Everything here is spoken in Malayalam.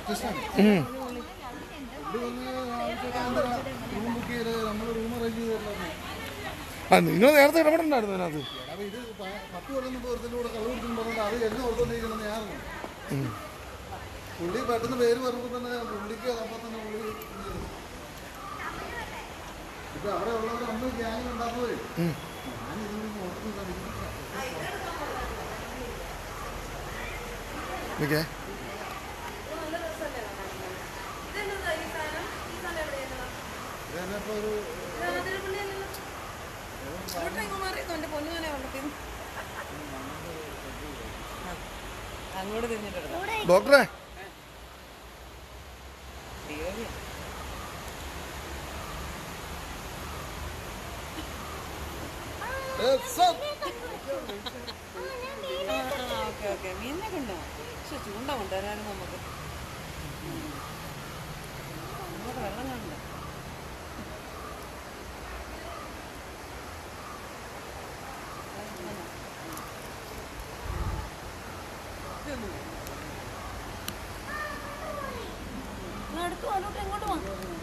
കൃഷ്ണൻ ഉം. പുള്ളി വന്ന് ആവശ്യക്കാരൻ്റെ റൂം ബുക്ക് ചെയ്ത് നമ്മൾ റൂം അറേഞ്ച് ചെയ്തിട്ടുണ്ടായിരുന്നു ആ നിങ്ങൾ നേരത്തെ ഇടപെടണ്ടായിരുന്നു അതിനകത്ത് അപ്പോൾ ഇത് പ- പത്ത് കൊല്ലം മുമ്പ് ഒരുത്തിൻ്റെ കൂടെ കള്ളു കുടിക്കുന്നു പറഞ്ഞിട്ട് അത് എന്നെ ഓർത്തോണ്ടിരിക്കണമെന്ന് ഞാൻ അറിഞ്ഞു. പുള്ളി പെട്ടെന്ന് പേര് പറഞ്ഞപ്പോൾ തന്നെ പുള്ളിക്ക് അപ്പം തന്നെ പുള്ളി ഇത് ചെയ്തു. ഇപ്പൊ അവിടെ ഉള്ളവർ അന്ന് ഗ്യാങ് ഉണ്ടാക്കുവേ ഞാൻ ഇതിനൊന്നും ഓർക്കുന്നില്ല ഓക്കെ ഇതന്നെ ഇപ്പോൾ ഒരു അങ്ങോട്ട് തിരിഞ്ഞിട്ടെടുക്കാം ഡോക്ടറെ ഓക്കെ ഓക്കെ മീനിനെ കണ്ടോ പക്ഷെ ചൂണ്ട കൊണ്ടുവരാനും നമുക്ക് ഉം. നമുക്ക് വെള്ളം കാണണ്ട ഇതൊന്നും വേണ്ട. അടുത്ത് വന്നോട്ട് എങ്ങോട്ട് വാ